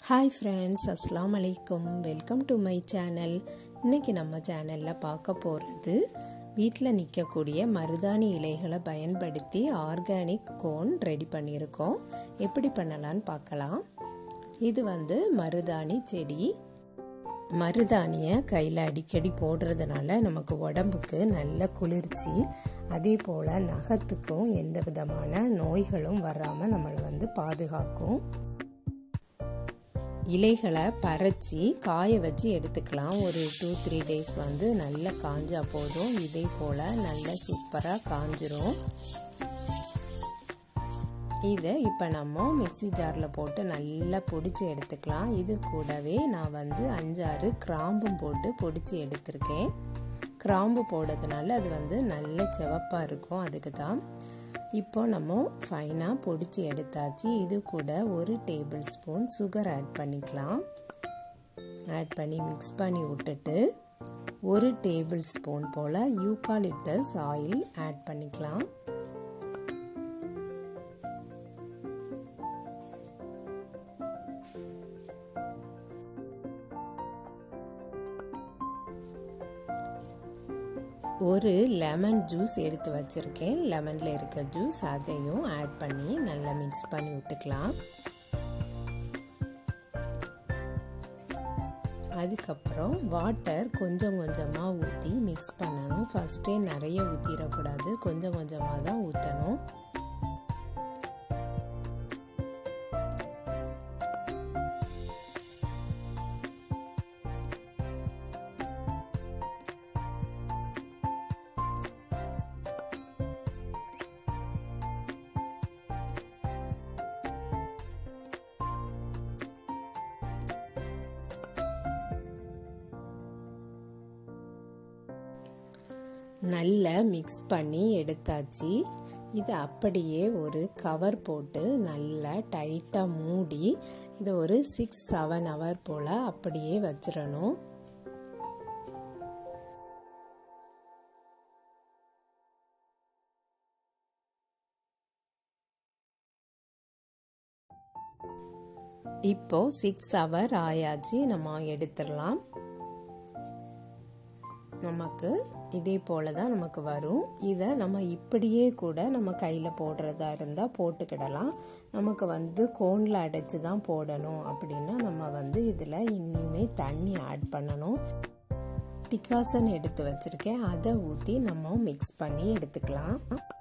hi friends அஸ்லாம் அலைக்கும் welcome to my channel இன்னைக்கு நம்ம சேனலில் பார்க்க போகிறது வீட்டில் நிற்கக்கூடிய மருதாணி இலைகளை பயன்படுத்தி ஆர்கானிக் கோன் ரெடி பண்ணியிருக்கோம் எப்படி பண்ணலான்னு பார்க்கலாம் இது வந்து மருதாணி செடி மருதாணியை கையில் அடிக்கடி போடுறதுனால நமக்கு உடம்புக்கு நல்ல குளிர்ச்சி அதே போல் நகத்துக்கும் எந்த விதமான நோய்களும் வராமல் நம்மளை வந்து பாதுகாக்கும் இலைகளை பறித்து காய வச்சு எடுத்துக்கலாம் ஒரு டூ த்ரீ டேஸ் வந்து நல்லா காஞ்சா போதும் இதே போல் நல்லா சூப்பராக காஞ்சிரும் இதை இப்போ நம்ம மிக்சி ஜாரில் போட்டு நல்லா பொடிச்சு எடுத்துக்கலாம் இது கூடவே நான் வந்து அஞ்சாறு கிராம்பும் போட்டு பொடிச்சு எடுத்திருக்கேன் கிராம்பு போடுறதுனால அது வந்து நல்ல சிவப்பாக இருக்கும் அதுக்கு தான் இப்போ நம்ம ஃபைனாக பொடிச்சு எடுத்தாச்சு இது கூட ஒரு டேபிள் ஸ்பூன் சுகர் ஆட் பண்ணிக்கலாம் ஆட் பண்ணி மிக்ஸ் பண்ணி விட்டுட்டு ஒரு டேபிள் ஸ்பூன் போல் யூகாலிப்டஸ் ஆயில் ஆட் பண்ணிக்கலாம் ஒரு லெமன் ஜூஸ் எடுத்து வச்சுருக்கேன் லெமனில் இருக்க ஜூஸ் அதையும் ஆட் பண்ணி நல்லா மிக்ஸ் பண்ணி விட்டுக்கலாம் அதுக்கப்புறம் வாட்டர் கொஞ்சம் கொஞ்சமாக ஊற்றி மிக்ஸ் பண்ணணும் ஃபஸ்ட்டே நிறைய ஊற்றிடக்கூடாது கொஞ்சம் கொஞ்சமாக தான் ஊற்றணும் நல்லா மிக்ஸ் பண்ணி எடுத்தாச்சு இதை அப்படியே ஒரு கவர் போட்டு நல்லா டைட்டாக மூடி இதை ஒரு சிக்ஸ் செவன் ஹவர் போல் அப்படியே வச்சிடணும் இப்போ சிக்ஸ் ஹவர் ஆயாச்சு நம்ம எடுத்துடலாம் நமக்கு இதே போல தான் நமக்கு வரும் இதை நம்ம இப்படியே கூட நம்ம கையில் போடுறதா இருந்தால் போட்டுக்கிடலாம் நமக்கு வந்து கோனில் அடைச்சி தான் போடணும் அப்படின்னா நம்ம வந்து இதில் இனிமே தண்ணி ஆட் பண்ணணும் டிகாசன் எடுத்து வச்சுருக்கேன் அதை ஊற்றி நம்ம மிக்ஸ் பண்ணி எடுத்துக்கலாம்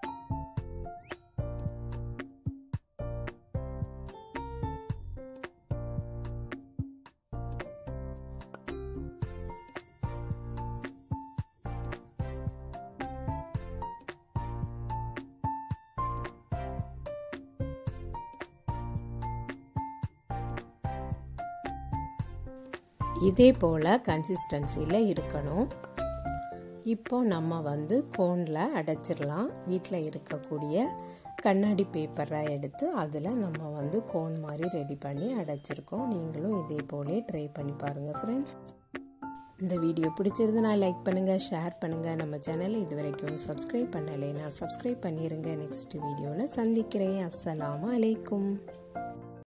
இதே போல் கன்சிஸ்டன்சியில் இருக்கணும் இப்போ நம்ம வந்து கோனில் அடைச்சிடலாம் வீட்டில் இருக்கக்கூடிய கண்ணாடி பேப்பரை எடுத்து அதில் நம்ம வந்து கோன் மாதிரி ரெடி பண்ணி அடைச்சிருக்கோம் நீங்களும் இதே போலே ட்ரை பண்ணி பாருங்கள் ஃப்ரெண்ட்ஸ் இந்த வீடியோ பிடிச்சிருந்தனா லைக் பண்ணுங்கள் ஷேர் பண்ணுங்கள் நம்ம சேனலை இது வரைக்கும் சப்ஸ்கிரைப் பண்ணலைன்னா சப்ஸ்கிரைப் பண்ணிடுங்க நெக்ஸ்ட் வீடியோவில் சந்திக்கிறேன் அஸ்ஸலாமு அலைக்கும்